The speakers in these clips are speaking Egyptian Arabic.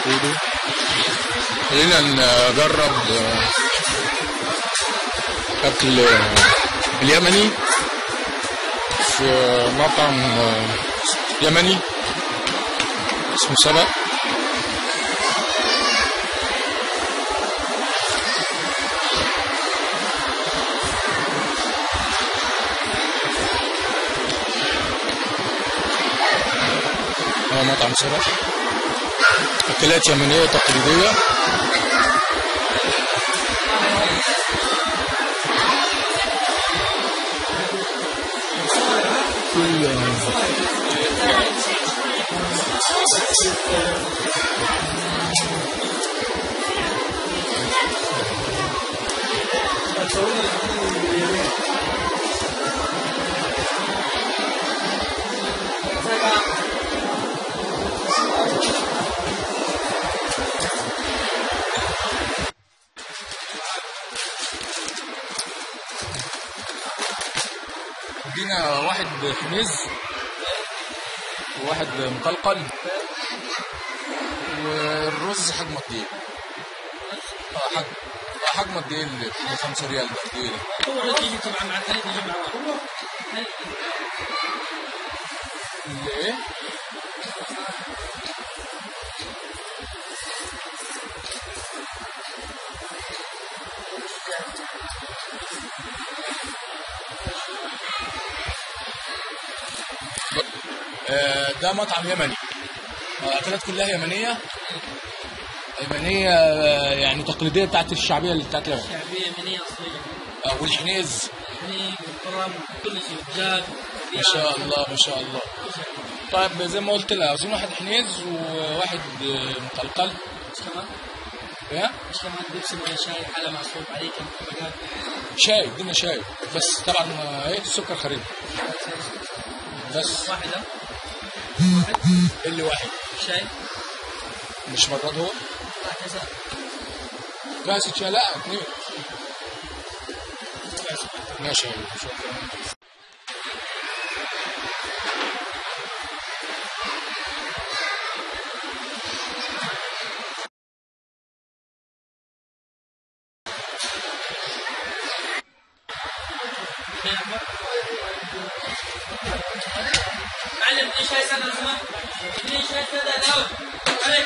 فودو خلينا نجرب أكل اليمني في مطعم يمني اسمه سبق هو مطعم سبق أكلات يمنية تقليدية ادينا واحد خميز وواحد مقلقل والرز حجم قد ايه؟ اه حجم اه حجم قد ايه اللي ب 5 ريال ده قد ايه ده؟ هو اللي يجي طبعا مع الحليب يجي مع بعض اللي ايه؟ آه، ده مطعم يمني آه، الاكلات كلها يمنيه يمنيه آه، يعني تقليديه بتاعت الشعبيه اللي بتاعت اليمن شعبيه يمنيه اصليه آه، والحنيز حليب والكرم كل شيء دجاج ما شاء الله ما شاء الله طيب زي ما قلت لك عاوزين واحد حنيز وواحد آه، مقلقل ايش كمان؟ ايه ايش كمان بيبسي ولا شاي حلا معصوب عليه كم طبقات شاي ادينا شاي بس طبعا آه، ايه السكر خريج بس واحده اللي واحد شاي مش مراد هو لا كذا كاسة شاي لا اثنين ماشي يا حبيبي، شكرا اثنين احمر معلم اديني شاي ساده لو سمحت اديني شاي ساده الاول عليك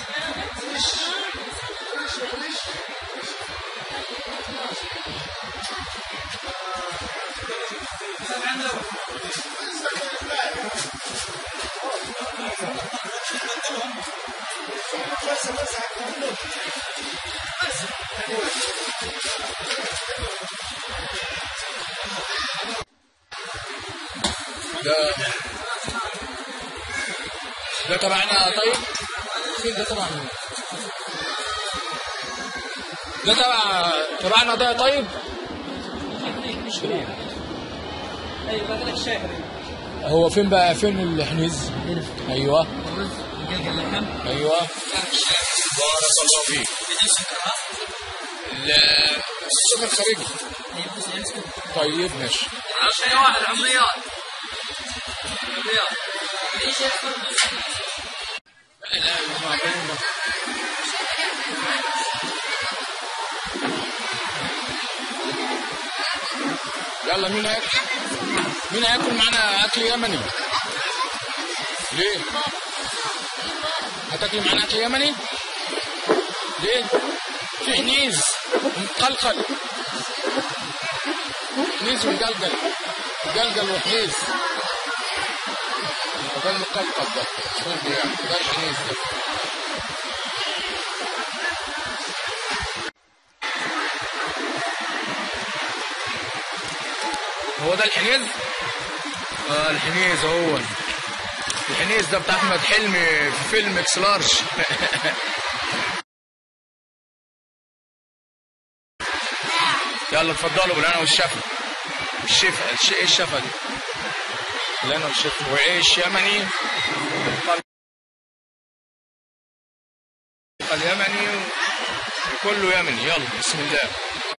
ده ده تبعنا طيب فين ده تبع مين؟ ده تبع تبعنا ده طيب ايوه باقي لك شاي حبيبي هو فين بقى فين الحنيز هنا ايوه الرز مقلقل اللحم ايوه كان الشاي بارك الله فيك بدون سكر ها ال- السكر خارجي ايوه بس يمسك طيب ماشي شاي واحد عمريات عمريات اديني شاي اصفر بدون سكر يلا مين هياكل مين هياكل معانا اكل يمني ليه هتاكل معانا اكل يمني ليه في حنيز مقلقل حنيز ومقلقل مقلقل وحنيز ده المقلقل ده شو ده يعني ده الحنيز ده هو ده الحنيز اه الحنيز هو الحنيز ده بتاع احمد حلمي في فيلم اكس لارج يلا اتفضلوا بالهنا والشفا الشفا الش... ايه الشفا دي بالهنا والشفا وعيش يمني اليمني وكله يمني يلا بسم الله